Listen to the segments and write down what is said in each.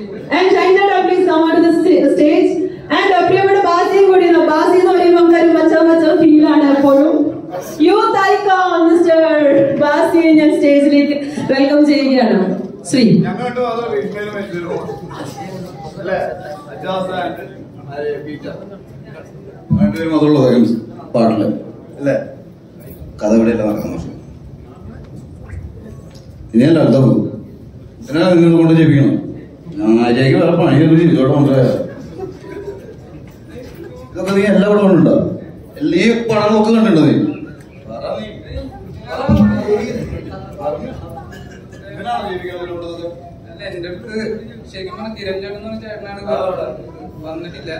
And Shainata, please come onto the sta- stage. And uh, പ്രിയപ്പെട്ട ബാസിയും കൂടി ഉണ്ട്. ബാസി എന്ന് പറയുമ്പോൾ നമുക്കൊരു മച്ച മച്ച ഫീൽ ആണ് എപ്പോഴും യൂത്ത് ഐക്കോൺ മിസ്റ്റർ ബാസിയെ ഞാൻ സ്റ്റേജിലേക്ക് വെൽക്കം ചെയ്യുകയാണ് ശ്രീ ഞങ്ങൾക്ക് അത് റീൽമേലും വെച്ചിരുന്നു അല്ലേ അജാസ് ആൻഡ് പീറ്റർ രണ്ടുപേരും അതുള്ള പാട്ടില് അല്ലേ കഥ ഇവിടെയല്ല നടക്കുന്നത് ഇനിയല്ല അടുത്ത എന്നാ നിങ്ങൾ കൊണ്ട് ജപിക്കണം ഞായറാഴ്ചയ്ക്ക് വേറെ പണിയൊന്നും ചെയ്തോടെ കൊണ്ടുപോയ ഇതൊക്കെ നീ എല്ലാം ഇവിടെ കൊണ്ടുണ്ടോ ഈ പടങ്ങളൊക്കെ കണ്ടിട്ടുണ്ടോ നീ എങ്ങനെയാണ് ജീവിക്കുന്നത് ഇവിടുത്തെ? അല്ല എന്റെ അടുത്ത് ശരിക്കും പറഞ്ഞാൽ തിരഞ്ഞെടുപ്പ് എന്ന് പറഞ്ഞ ചേട്ടനാണ് വന്നിട്ടില്ല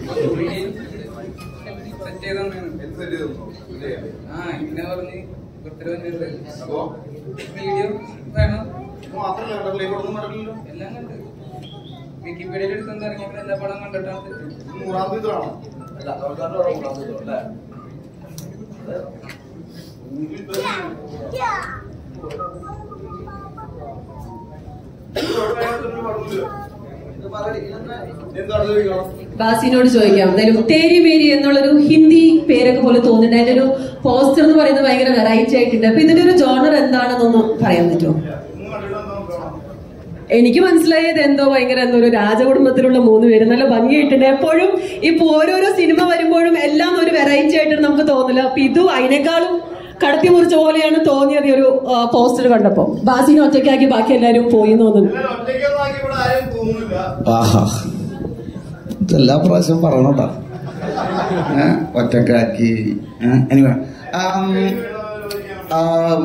സെറ്റ് ചെയ്ത് തന്നെയാണ് എന്ത് സെറ്റ് ചെയ്തു? ഇല്ലേ? ആ ഇങ്ങനെ പറഞ്ഞ് ഒത്തിരി വന്നിട്ടുണ്ട് അപ്പോ വീഡിയോ വേണം ഇത് മാത്രമല്ല കണ്ടല്ലോ ഇവിടൊന്നും കണ്ടിട്ടില്ലല്ലോ എല്ലാം കണ്ട് വിക്കിപീഡിയയിൽ എടുത്തു ഇറങ്ങിയപ്പോൾ എല്ലാ പടം കണ്ടിട്ടാണ് സെറ്റ് ഇത് നൂറാം തീയതിയാണോ അല്ല അവൾക്കാരുടെ പടം നൂറാം തീയതി അല്ലേ എന്താണ് ചോദിക്കണം ബാസിനോട് ചോദിക്കാം എന്തായാലും തേരി മേരി എന്നുള്ളൊരു ഹിന്ദി പേരൊക്കെ പോലെ തോന്നുന്നുണ്ട് അതിന്റെ ഒരു പോസ്റ്റർ എന്ന് പറയുന്നത് ഭയങ്കര വെറൈറ്റി ആയിട്ടുണ്ട് അപ്പൊ ഇതിന്റെ ഒരു ജോണർ എന്താണെന്നൊന്ന് പറയാൻ പറ്റുമോ ഒന്ന് കണ്ടിട്ട് എന്താ നോക്കണം എനിക്ക് മനസ്സിലായത് എന്തോ ഭയങ്കര എന്തോ ഒരു രാജകുടുംബത്തിലുള്ള മൂന്ന് പേര് നല്ല ഭംഗിയായിട്ടുണ്ട് എപ്പോഴും ഇപ്പൊ ഓരോരോ സിനിമ വരുമ്പോഴും എല്ലാം ഒരു വെറൈറ്റി ആയിട്ട് നമുക്ക് തോന്നില്ല അപ്പൊ ഇതും അതിനേക്കാളും കടത്തി മുറിച്ച പോലെയാണ് തോന്നിയത് ഈ ഒരു പോസ്റ്റർ കണ്ടപ്പോ ബാസിനെ ഒറ്റയ്ക്കാക്കി ബാക്കി എല്ലാരും പോയി എന്ന് തോന്നുന്നു ഇങ്ങനെ ഒറ്റയ്ക്കൊന്നും ആക്കി ഇവിടെ ആരും തോന്നുന്നില്ല ആഹാ ഇതെല്ലാ പ്രാവശ്യം പറയണോട്ടാ ഏ, ഒറ്റക്കാക്കി ഏ, anyway. ആം, ആം,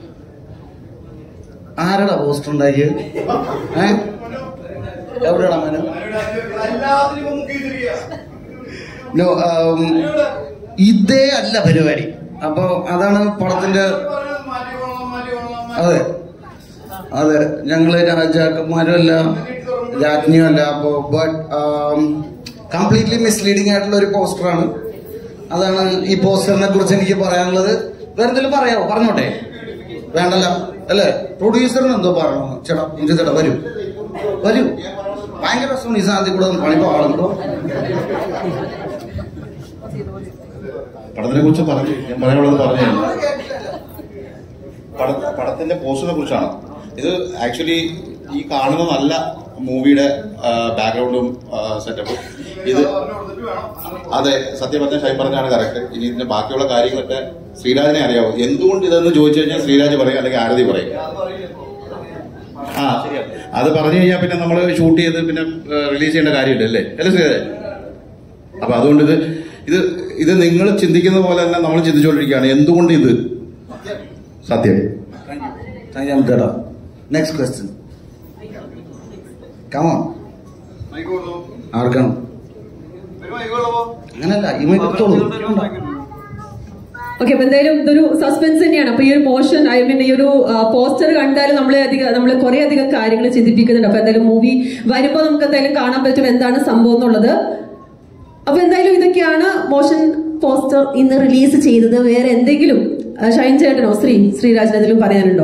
ആരാടാ പോസ്റ്റർ ഉണ്ടാക്കിയത് ഏ എവിടെയാടാ മനു എല്ലാത്തിനും മുക്കി തിരികെ നോ ആം, ഇതേ അല്ല പരിപാടി അപ്പൊ അതാണ് പടത്തിന്റെ മാറ്റി പോകണം മാറ്റി പോകണം അതെ അതെ ഞങ്ങള് രാജാക്കന്മാരും അല്ല രാജ്ഞിയും അല്ല അപ്പോ ബട്ട് കംപ്ലീറ്റ്ലി മിസ്ലീഡിംഗ് ആയിട്ടുള്ള ഒരു പോസ്റ്ററാണ് അതാണ് ഈ പോസ്റ്ററിനെ കുറിച്ച് എനിക്ക് പറയാനുള്ളത് വേറെ എന്തെങ്കിലും പറയാമോ പറഞ്ഞോട്ടെ വേണ്ടല്ല അല്ലേ പ്രൊഡ്യൂസറിന് എന്തോ പറയണോ ചേട്ടാ ഇഞ്ചി ചേട്ടാ വരൂ വരൂ ഭയങ്കര രസമാണ് ഈ സാധ്യത കൂടെ ഒന്ന് പണിപ്പോ ആളുണ്ടോ പടത്തിനെ കുറിച്ച് പറഞ്ഞു ഞാൻ പറയാനുള്ളത് പറഞ്ഞു പട പടത്തിന്റെ പോസ്റ്ററിനെ കുറിച്ചാണ് ഇത് ആക്ച്വലി ഈ കാണുന്ന നല്ല മൂവിയുടെ ബാക്ക്ഗ്രൗണ്ടും സെറ്റപ്പും ഇത് അതെ സത്യം പറഞ്ഞ ഷൈ പറഞ്ഞാണ് കറക്റ്റ് ഇനി ഇതിന്റെ ബാക്കിയുള്ള കാര്യങ്ങളൊക്കെ ശ്രീരാജിനെ അറിയാവൂ എന്തുകൊണ്ട് ഇതെന്ന് ചോദിച്ചു കഴിഞ്ഞാൽ ശ്രീരാജ് പറയും അല്ലെങ്കിൽ ആരതി പറയും ആ അത് പറഞ്ഞു കഴിഞ്ഞാൽ പിന്നെ നമ്മൾ ഷൂട്ട് ചെയ്ത് പിന്നെ റിലീസ് ചെയ്യേണ്ട കാര്യമില്ല അല്ലേ അല്ലേ ശ്രീരാജ് അപ്പൊ അതുകൊണ്ട് ഇത് ഇത് ഇത് നിങ്ങൾ ചിന്തിക്കുന്ന പോലെ തന്നെ നമ്മൾ ചിന്തിച്ചുകൊണ്ടിരിക്കുകയാണ് എന്തുകൊണ്ട് ഇത് സത്യം താങ്ക് യു ചേട്ടാ നെക്സ്റ്റ് ക്വസ്റ്റ്യൻ കമോ മൈക്ക് കൊടുത്തു ആർക്കാണ് ഒരു മൈക്ക് കൊടുത്തപ്പോ അങ്ങനല്ല ഈ മൈക്ക് എടുത്തോളൂ ഓക്കെ അപ്പൊ എന്തായാലും ഇതൊരു സസ്പെൻസ് തന്നെയാണ് അപ്പൊ ഈ ഒരു മോഷൻ ഐ മീൻ ഈ ഒരു പോസ്റ്റർ കണ്ടാൽ നമ്മളെ അധികം നമ്മൾ കുറെ അധികം കാര്യങ്ങൾ ചിന്തിപ്പിക്കുന്നുണ്ട് അപ്പൊ എന്തായാലും മൂവി വരുമ്പോൾ നമുക്ക് എന്തായാലും കാണാൻ പറ്റും എന്താണ് സംഭവം എന്നുള്ളത് അപ്പൊ എന്തായാലും ഇതൊക്കെയാണ് മോഷൻ പോസ്റ്റർ ഇന്ന് റിലീസ് ചെയ്തത് വേറെ എന്തെങ്കിലും ആ, ഷൈൻ ചേട്ടനോ ശ്രീ ശ്രീരാജൻ എന്തെങ്കിലും പറയാനുണ്ടോ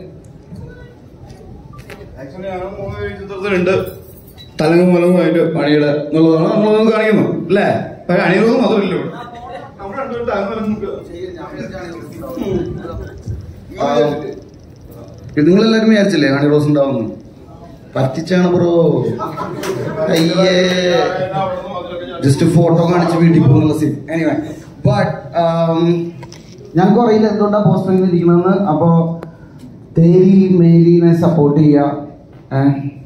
ആക്ച്വലി ഞങ്ങൾ മൂന്ന് പേര് ചിത്രത്തിലുണ്ട് തലങ്ങും മലങ്ങും അതിന്റെ പണികള് എന്നുള്ളതാണ് നമ്മൾ കാണിക്കുന്നു അല്ലേ പക്ഷെ അണികളൊന്നും മാത്രമില്ല ഇവിടെ നമ്മൾ രണ്ടുപേരും തലങ്ങും മലങ്ങും ഇത് നിങ്ങളെല്ലാരും വിചാരിച്ചില്ലേ ഹണി റോസ് ഉണ്ടാവുന്നു പറ്റിച്ചാണ് ബ്രോ അയ്യേ ജസ്റ്റ് ഫോട്ടോ കാണിച്ച് വീട്ടിൽ പോകുന്നുള്ള സീൻ എനിവേ ബട്ട് ഞങ്ങൾക്ക് അറിയില്ല എന്തുകൊണ്ടാ പോസ്റ്ററിൽ ഇരിക്കണമെന്ന് അപ്പോ തേരി മേരിനെ സപ്പോർട്ട് ചെയ്യുക